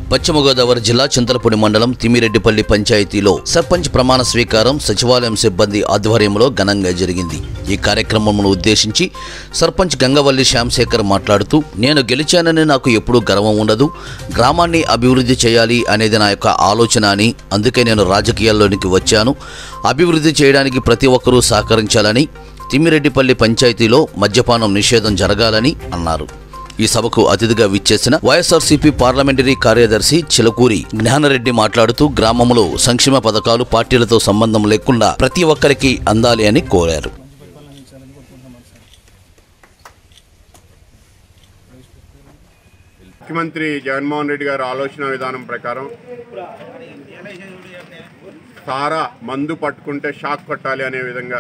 పశ్చిమ గోదావరి జిల్లా చింతలపూడి మండలం తిమిరెడ్డిపల్లి పంచాయతీలో సర్పంచ్ ప్రమాణ స్వీకారం సచివాలయం సిబ్బంది ఆధ్వర్యంలో ఘనంగా జరిగింది ఈ కార్యక్రమమును ఉద్దేశించి సర్పంచ్ గంగవల్లి శ్యామశేఖర్ మాట్లాడుతూ నేను గెలిచానని నాకు ఎప్పుడూ గర్వం ఉండదు గ్రామాన్ని అభివృద్ధి చేయాలి అనేది నా యొక్క ఆలోచన అని అందుకే నేను రాజకీయాల్లోనికి వచ్చాను అభివృద్ధి చేయడానికి ప్రతి ఒక్కరూ సహకరించాలని తిమ్మిరెడ్డిపల్లి పంచాయతీలో మద్యపానం నిషేధం జరగాలని అన్నారు ఈ సభకు అతిథిగా విచ్చేసిన వైఎస్ఆర్సీపీ పార్లమెంటరీ కార్యదర్శి చిలకూరి జ్ఞానరెడ్డి మాట్లాడుతూ గ్రామంలో సంక్షేమ పథకాలు పార్టీలతో సంబంధం లేకుండా ప్రతి ఒక్కరికి అందాలి అని కోరారు ముఖ్యమంత్రి జగన్మోహన్ రెడ్డి గారి ఆలోచన విధానం ప్రకారం సారా మందు పట్టుకుంటే షాక్ కొట్టాలి అనే విధంగా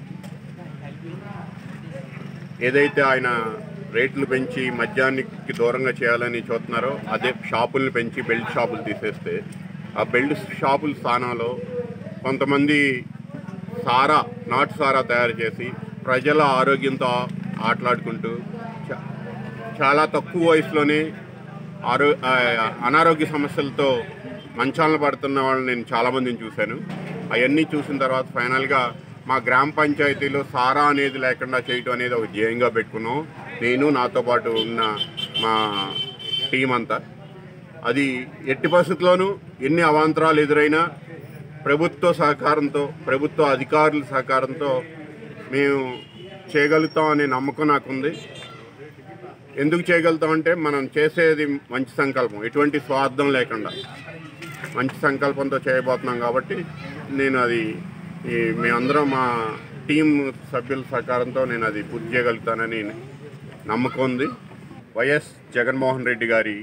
ఏదైతే ఆయన రేట్లు పెంచి మద్యానికి దూరంగా చేయాలని చూస్తున్నారో అదే షాపుల్ని పెంచి బెల్ట్ షాపులు తీసేస్తే ఆ బెల్ట్ షాపుల స్థానంలో కొంతమంది సారా నాటు సారా తయారు చేసి ప్రజల ఆరోగ్యంతో ఆటలాడుకుంటూ చ- చాలా తక్కువ వయసులోనే ఆరో ఆ, అనారోగ్య సమస్యలతో మంచాలను పడుతున్న వాళ్ళని నేను చాలామందిని చూశాను అవన్నీ చూసిన తర్వాత ఫైనల్గా మా గ్రామ పంచాయతీలో సారా అనేది లేకుండా చేయటం అనేది ఒక ధ్యేయంగా పెట్టుకున్నాం నేను నాతో పాటు ఉన్న మా టీం అంతా అది ఎట్టి పరిస్థితుల్లోనూ ఎన్ని అవాంతరాలు ఎదురైనా ప్రభుత్వ సహకారంతో ప్రభుత్వ అధికారుల సహకారంతో మేము చేయగలుగుతాం అనే నమ్మకం నాకుంది ఎందుకు చేయగలుగుతామంటే మనం చేసేది మంచి సంకల్పం ఎటువంటి స్వార్థం లేకుండా మంచి సంకల్పంతో చేయబోతున్నాం కాబట్టి నేను అది ఈ మేమందరం మా టీం సభ్యుల సహకారంతో నేను అది పూర్తి చేయగలుగుతానని నమ్మకం ఉంది వైఎస్ జగన్మోహన్ రెడ్డి గారి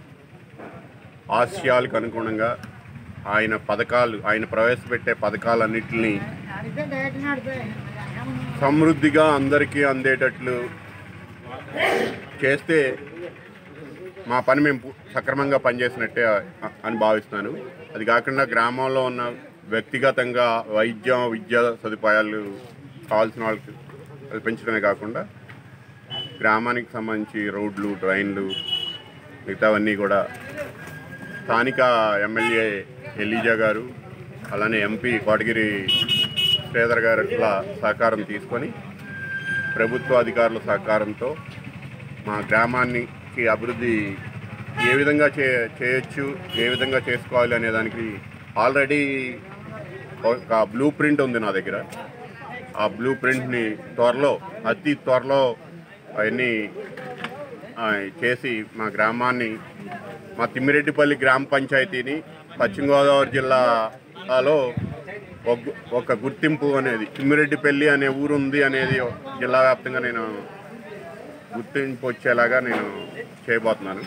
ఆశయాలకు అనుగుణంగా ఆయన పథకాలు ఆయన ప్రవేశపెట్టే పథకాలన్నింటినీ సమృద్ధిగా అందరికీ అందేటట్లు చేస్తే మా పని మేము పు- సక్రమంగా పనిచేసినట్టే అ- అని భావిస్తున్నాను అది కాకుండా గ్రామంలో ఉన్న వ్యక్తిగతంగా వైద్యం విద్యా సదుపాయాలు కావాల్సిన వాళ్ళకి కల్పించడమే కాకుండా గ్రామానికి సంబంధించి రోడ్లు డ్రైన్లు మిగతావన్నీ కూడా స్థానిక ఎమ్మెల్యే ఎలీజా గారు అలానే ఎంపీ కోటగిరి శ్రీధర్ గారుల సహకారం తీసుకొని ప్రభుత్వ అధికారుల సహకారంతో మా గ్రామానికి అభివృద్ధి ఏ విధంగా చే చేయొచ్చు ఏ విధంగా చేసుకోవాలి అనే దానికి ఆల్రెడీ ఒక బ్లూ ప్రింట్ ఉంది నా దగ్గర ఆ బ్లూ ప్రింట్ని త్వరలో అతి త్వరలో అవన్నీ ఆ, చేసి మా గ్రామాన్ని మా తిమ్మిరెడ్డిపల్లి గ్రామ పంచాయతీని పశ్చిమ గోదావరి జిల్లాలో ఒక- ఒక గుర్తింపు అనేది తిమ్మిరెడ్డిపల్లి అనే ఊరు ఉంది అనేది జిల్లా వ్యాప్తంగా నేను గుర్తింపు వచ్చేలాగా నేను చేయబోతున్నాను